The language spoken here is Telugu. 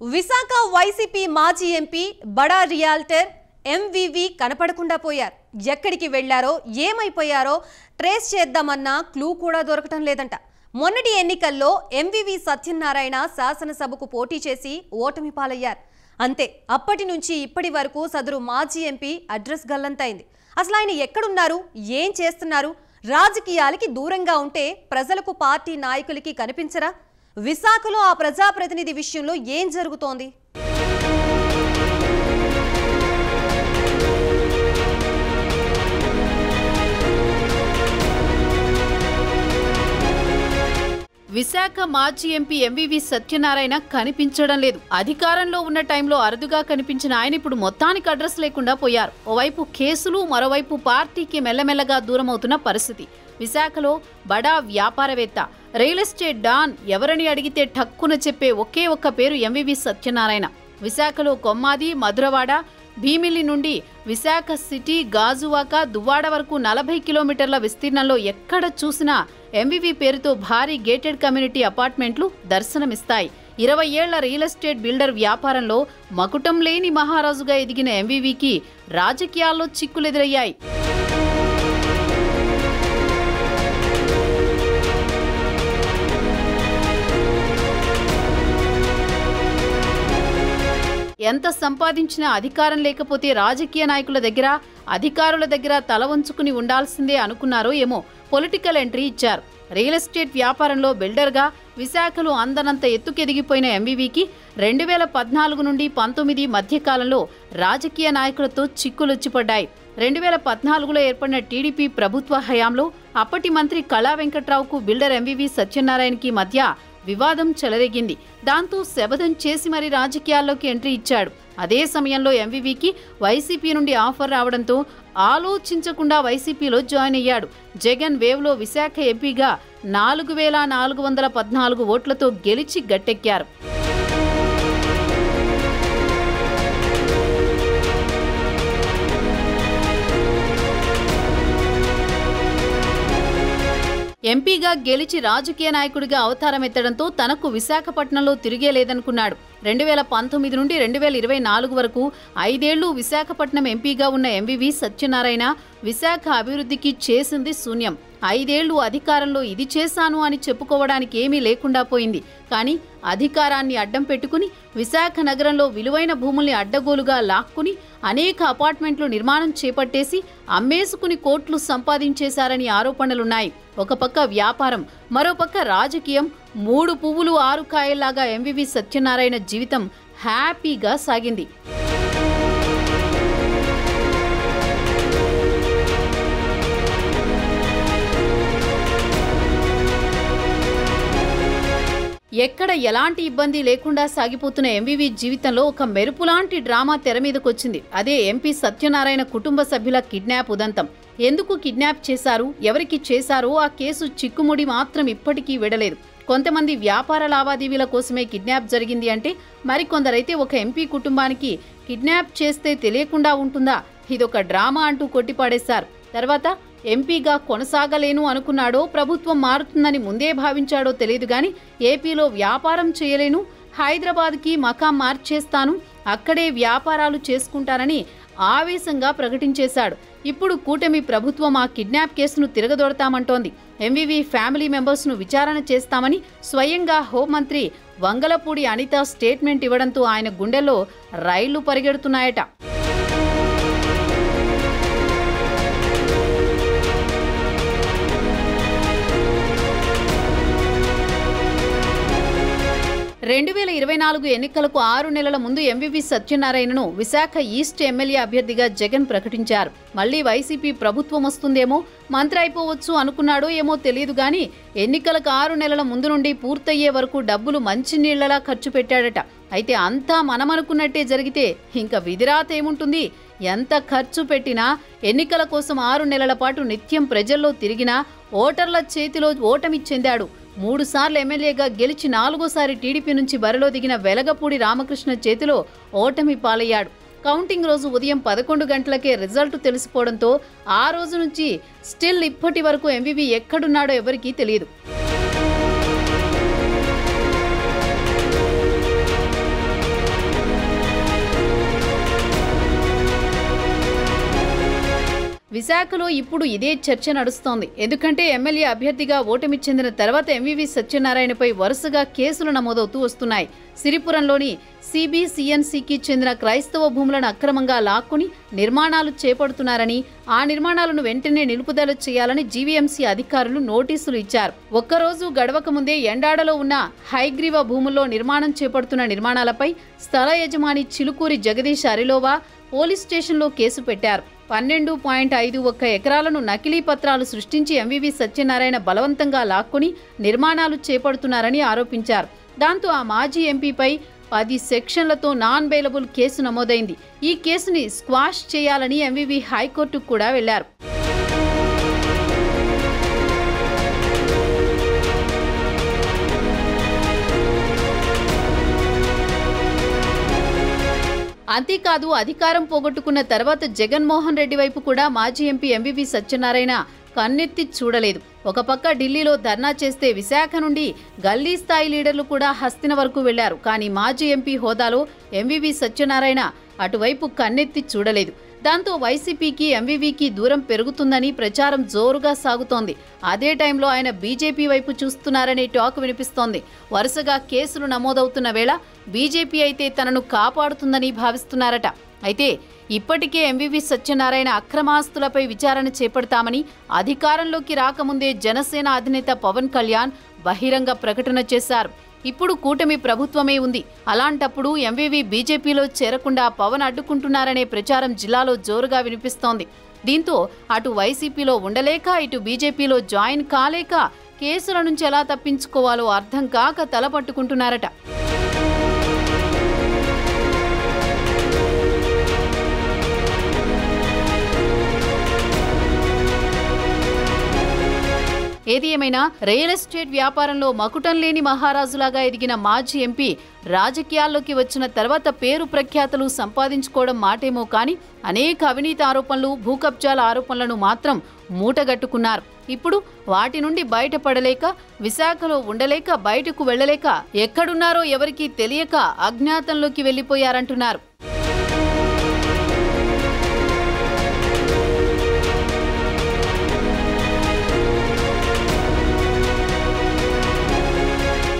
విశాఖ వైసీపీ మాజీ ఎంపీ బడా రియాల్టర్ ఎంవివి కనపడకుండా పోయారు ఎక్కడికి వెళ్లారో ఏమైపోయారో ట్రేస్ చేద్దామన్నా క్లూ కూడా దొరకటం లేదంట మొన్నటి ఎన్నికల్లో ఎంవివి సత్యనారాయణ శాసనసభకు పోటీ చేసి ఓటమి పాలయ్యారు అంతే అప్పటి నుంచి ఇప్పటి వరకు సదరు మాజీ ఎంపీ అడ్రస్ గల్లంతైంది అసలు ఆయన ఎక్కడున్నారు ఏం చేస్తున్నారు రాజకీయాలకి దూరంగా ఉంటే ప్రజలకు పార్టీ నాయకులకి కనిపించరా విశాఖలో ఆ ప్రజాప్రతినిధి విషయంలో ఏం జరుగుతోంది విశాఖ మాజీ ఎంపీ ఎంవివి సత్యనారాయణ కనిపించడం లేదు అధికారంలో ఉన్న టైంలో అరుదుగా కనిపించిన ఆయన ఇప్పుడు మొత్తానికి అడ్రస్ లేకుండా పోయారు ఓవైపు కేసులు మరోవైపు పార్టీకి మెల్లమెల్లగా దూరమవుతున్న పరిస్థితి విశాఖలో బడా వ్యాపారవేత్త రియల్ ఎస్టేట్ డాన్ ఎవరని అడిగితే ఠక్కున చెప్పే ఒకే ఒక్క పేరు ఎంవివి సత్యనారాయణ విశాఖలో కొమ్మాది మధురవాడ భీమిలి నుండి విశాఖ సిటీ గాజువాక దువ్వాడ వరకు నలభై కిలోమీటర్ల విస్తీర్ణంలో ఎక్కడ చూసినా ఎంవివి పేరుతో భారీ గేటెడ్ కమ్యూనిటీ అపార్ట్మెంట్లు దర్శనమిస్తాయి ఇరవై ఏళ్ల రియల్ ఎస్టేట్ బిల్డర్ వ్యాపారంలో మకుటం లేని మహారాజుగా ఎదిగిన ఎంవివికి రాజకీయాల్లో చిక్కులెదురయ్యాయి ఎంత సంపాదించినా అధికారం లేకపోతే రాజకీయ నాయకుల దగ్గర అధికారుల దగ్గర తల వంచుకుని ఉండాల్సిందే అనుకున్నారో ఏమో పొలిటికల్ ఎంట్రీ ఇచ్చారు రియల్ ఎస్టేట్ వ్యాపారంలో బిల్డర్గా విశాఖలో అందనంత ఎత్తుకెదిగిపోయిన ఎంవీవీకి రెండు వేల పద్నాలుగు నుండి పంతొమ్మిది మధ్యకాలంలో రాజకీయ నాయకులతో చిక్కులొచ్చిపడ్డాయి రెండు వేల పద్నాలుగులో ఏర్పడిన టీడీపీ ప్రభుత్వ హయాంలో అప్పటి మంత్రి కళా వెంకట్రావుకు బిల్డర్ ఎంవివి సత్యనారాయణకి మధ్య వివాదం చెలరేగింది దాంతో శబదం చేసి మరీ రాజకీయాల్లోకి ఎంట్రీ ఇచ్చాడు అదే సమయంలో ఎంవివికి వైసీపీ నుండి ఆఫర్ రావడంతో ఆలోచించకుండా వైసీపీలో జాయిన్ అయ్యాడు జగన్ వేవ్లో విశాఖ ఎంపీగా నాలుగు వేల నాలుగు వందల పద్నాలుగు ఓట్లతో గెలిచి గట్టెక్కారు ఎంపీగా గెలిచి రాజకీయ నాయకుడిగా అవతారం ఎత్తడంతో తనకు విశాఖపట్నంలో తిరిగే లేదనుకున్నాడు రెండు వేల పంతొమ్మిది నుండి రెండు వేల ఇరవై నాలుగు వరకు ఐదేళ్లు విశాఖపట్నం ఎంపీగా ఉన్న ఎంవివి సత్యనారాయణ విశాఖ అభివృద్ధికి చేసింది శూన్యం ఐదేళ్లు అధికారంలో ఇది చేశాను అని చెప్పుకోవడానికి ఏమీ లేకుండా పోయింది కానీ అధికారాన్ని అడ్డం పెట్టుకుని విశాఖ నగరంలో విలువైన భూముల్ని అడ్డగోలుగా లాక్కుని అనేక అపార్ట్మెంట్లు నిర్మాణం చేపట్టేసి అమ్మేసుకుని కోట్లు సంపాదించేశారని ఆరోపణలున్నాయి ఒక పక్క వ్యాపారం మరోపక్క రాజకీయం మూడు పువ్వులు ఆరు కాయల్లాగా ఎంవివి సత్యనారాయణ జీవితం హ్యాపీగా సాగింది ఎక్కడ ఎలాంటి ఇబ్బంది లేకుండా సాగిపోతున్న ఎంవివి జీవితంలో ఒక మెరుపులాంటి డ్రామా తెర మీదకొచ్చింది అదే ఎంపీ సత్యనారాయణ కుటుంబ సభ్యుల కిడ్నాప్ ఉదంతం ఎందుకు కిడ్నాప్ చేశారు ఎవరికి చేశారో ఆ కేసు చిక్కుముడి మాత్రం ఇప్పటికీ విడలేదు కొంతమంది వ్యాపార లావాదేవీల కోసమే కిడ్నాప్ జరిగింది అంటే మరికొందరైతే ఒక ఎంపీ కుటుంబానికి కిడ్నాప్ చేస్తే తెలియకుండా ఉంటుందా ఇదొక డ్రామా అంటూ కొట్టిపాడేశారు తర్వాత ఎంపీగా కొనసాగలేను అనుకున్నాడో ప్రభుత్వం మారుతుందని ముందే భావించాడో తెలియదు గాని ఏపీలో వ్యాపారం చేయలేను హైదరాబాద్కి మకాం మార్చేస్తాను అక్కడే వ్యాపారాలు చేసుకుంటానని ఆవేశంగా ప్రకటించేశాడు ఇప్పుడు కూటమి ప్రభుత్వం ఆ కిడ్నాప్ కేసును తిరగదొడతామంటోంది ఎంవివి ఫ్యామిలీ మెంబర్స్ను విచారణ చేస్తామని స్వయంగా హోంమంత్రి వంగలపూడి అనిత స్టేట్మెంట్ ఇవ్వడంతో ఆయన గుండెల్లో రైళ్లు పరిగెడుతున్నాయట రెండు వేల ఇరవై నాలుగు ఎన్నికలకు ఆరు నెలల ముందు ఎంవివి సత్యనారాయణను విశాఖ ఈస్ట్ ఎమ్మెల్యే అభ్యర్థిగా జగన్ ప్రకటించారు మళ్లీ వైసీపీ ప్రభుత్వం వస్తుందేమో మంత్రి అయిపోవచ్చు అనుకున్నాడో ఏమో తెలియదు గాని ఎన్నికలకు ఆరు నెలల ముందు నుండి పూర్తయ్యే వరకు డబ్బులు మంచినీళ్లలా ఖర్చు పెట్టాడట అయితే అంతా మనమనుకున్నట్టే జరిగితే ఇంకా విధిరాత ఏముంటుంది ఎంత ఖర్చు పెట్టినా ఎన్నికల కోసం ఆరు నెలల పాటు నిత్యం ప్రజల్లో తిరిగినా ఓటర్ల చేతిలో ఓటమి చెందాడు మూడుసార్లు ఎమ్మెల్యేగా గెలిచి నాలుగోసారి టీడీపీ నుంచి బరిలో దిగిన వెలగపూడి రామకృష్ణ చేతిలో ఓటమి పాలయ్యాడు కౌంటింగ్ రోజు ఉదయం పదకొండు గంటలకే రిజల్ట్ తెలిసిపోవడంతో ఆ రోజు నుంచి స్టిల్ ఇప్పటి వరకు ఎంవివి ఎక్కడున్నాడో ఎవరికీ తెలియదు విశాఖలో ఇప్పుడు ఇదే చర్చ నడుస్తోంది ఎందుకంటే ఎమ్మెల్యే అభ్యర్థిగా ఓటమి చెందిన తర్వాత ఎంవివి సత్యనారాయణపై వరుసగా కేసులు నమోదవుతూ వస్తున్నాయి సిరిపురంలోని సిబిసిఎన్సికి చెందిన క్రైస్తవ భూములను అక్రమంగా లాక్కుని నిర్మాణాలు చేపడుతున్నారని ఆ నిర్మాణాలను వెంటనే నిలుపుదల చేయాలని జీవీఎంసీ అధికారులు నోటీసులు ఇచ్చారు ఒక్కరోజు గడవక ముందే ఎండాడలో ఉన్న హైగ్రీవ భూముల్లో నిర్మాణం చేపడుతున్న నిర్మాణాలపై స్థల యజమాని చిలుకూరి జగదీష్ అరిలోవా పోలీస్ స్టేషన్లో కేసు పెట్టారు పన్నెండు పాయింట్ ఐదు ఒక్క ఎకరాలను నకిలీ పత్రాలు సృష్టించి ఎంవివి సత్యనారాయణ బలవంతంగా లాక్కుని నిర్మాణాలు చేపడుతున్నారని ఆరోపించారు దాంతో ఆ మాజీ ఎంపీపై పది సెక్షన్లతో నాన్ బెయిలబుల్ కేసు నమోదైంది ఈ కేసుని స్క్వాష్ చేయాలని ఎంవివి హైకోర్టుకు కూడా వెళ్లారు అంతేకాదు అధికారం పోగొట్టుకున్న తర్వాత జగన్మోహన్ రెడ్డి వైపు కూడా మాజీ ఎంపీ ఎంవివి సత్యనారాయణ కన్నెత్తి చూడలేదు ఒక పక్క ఢిల్లీలో ధర్నా చేస్తే విశాఖ నుండి గల్లీ స్థాయి లీడర్లు కూడా హస్తిన వరకు వెళ్లారు కానీ మాజీ ఎంపీ హోదాలో ఎంవివి సత్యనారాయణ అటువైపు కన్నెత్తి చూడలేదు దాంతో వైసీపీకి ఎంవివికి దూరం పెరుగుతుందని ప్రచారం జోరుగా సాగుతోంది అదే టైంలో ఆయన బీజేపీ వైపు చూస్తున్నారనే టాక్ వినిపిస్తోంది వరుసగా కేసులు నమోదవుతున్న వేళ బీజేపీ అయితే తనను కాపాడుతుందని భావిస్తున్నారట అయితే ఇప్పటికే ఎంవివి సత్యనారాయణ అక్రమాస్తులపై విచారణ చేపడతామని అధికారంలోకి రాకముందే జనసేన అధినేత పవన్ కళ్యాణ్ బహిరంగ ప్రకటన చేశారు ఇప్పుడు కూటమి ప్రభుత్వమే ఉంది అలాంటప్పుడు ఎంవివి బీజేపీలో చేరకుండా పవన్ అడ్డుకుంటున్నారనే ప్రచారం జిల్లాలో జోరుగా వినిపిస్తోంది దీంతో అటు వైసీపీలో ఉండలేక ఇటు బీజేపీలో జాయిన్ కాలేక కేసుల నుంచి ఎలా తప్పించుకోవాలో అర్థం కాక తలపట్టుకుంటున్నారట ఏది ఏమైనా రియల్ ఎస్టేట్ వ్యాపారంలో మకుటం లేని మహారాజులాగా ఎదిగిన మాజీ ఎంపీ రాజకీయాల్లోకి వచ్చిన తర్వాత పేరు ప్రఖ్యాతలు సంపాదించుకోవడం మాటేమో కానీ అనేక అవినీతి ఆరోపణలు భూకబ్జాల ఆరోపణలను మాత్రం మూటగట్టుకున్నారు ఇప్పుడు వాటి నుండి బయటపడలేక విశాఖలో ఉండలేక బయటకు వెళ్ళలేక ఎక్కడున్నారో ఎవరికీ తెలియక అజ్ఞాతంలోకి వెళ్లిపోయారంటున్నారు